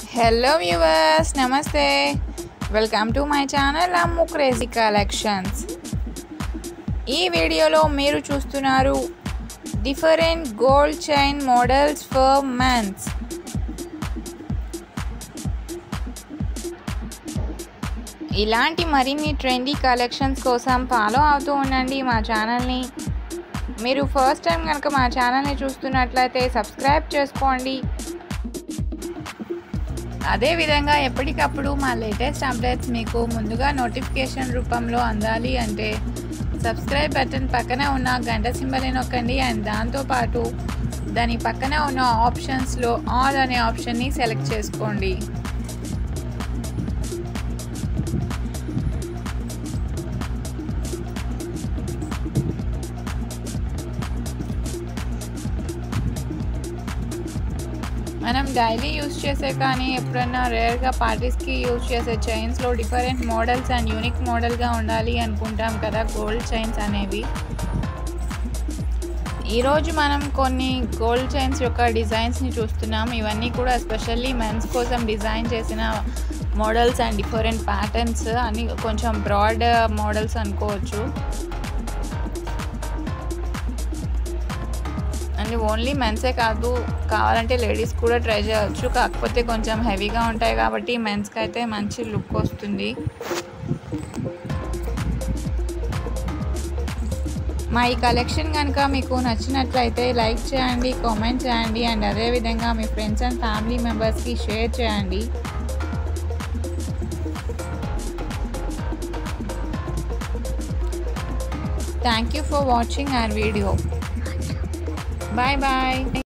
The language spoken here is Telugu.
హలో వ్యూవర్స్ నమస్తే welcome to my channel Ammu crazy collections ఈ వీడియోలో మీరు చూస్తున్నారు different gold chain models for mens ఇలాంటి మరిన్ని ట్రెండీ కలెక్షన్స్ కోసం ఫాలో అవుతూ ఉండండి మా ఛానల్ని మీరు ఫస్ట్ టైం కనుక మా ఛానల్ని చూస్తున్నట్లయితే సబ్స్క్రైబ్ చేసుకోండి అదేవిధంగా ఎప్పటికప్పుడు మా లేటెస్ట్ అప్డేట్స్ మీకు ముందుగా నోటిఫికేషన్ రూపంలో అందాలి అంటే సబ్స్క్రైబ్ బటన్ పక్కన ఉన్న గంట సింబల్ని నొక్కండి అండ్ దాంతోపాటు దాని పక్కన ఉన్న ఆప్షన్స్లో ఆల్ అనే ఆప్షన్ని సెలెక్ట్ చేసుకోండి మనం డైలీ యూస్ చేసే కానీ ఎప్పుడన్నా రేర్గా పార్టీస్కి యూజ్ చేసే చైన్స్లో డిఫరెంట్ మోడల్స్ అండ్ యూనిక్ మోడల్గా ఉండాలి అనుకుంటాం కదా గోల్డ్ చైన్స్ అనేవి ఈరోజు మనం కొన్ని గోల్డ్ చైన్స్ యొక్క డిజైన్స్ని చూస్తున్నాం ఇవన్నీ కూడా ఎస్పెషల్లీ మెన్స్ కోసం డిజైన్ చేసిన మోడల్స్ అండ్ డిఫరెంట్ ప్యాటర్న్స్ అని కొంచెం బ్రాడ్ మోడల్స్ అనుకోవచ్చు అండ్ ఓన్లీ మెన్సే కాదు కావాలంటే లేడీస్ కూడా ట్రై చేయవచ్చు కాకపోతే కొంచెం హెవీగా ఉంటాయి కాబట్టి మెన్స్కి అయితే మంచి లుక్ వస్తుంది మా ఈ కలెక్షన్ కనుక మీకు నచ్చినట్లయితే లైక్ చేయండి కామెంట్ చేయండి అండ్ అదేవిధంగా మీ ఫ్రెండ్స్ అండ్ ఫ్యామిలీ మెంబర్స్కి షేర్ చేయండి thank you for watching our video bye bye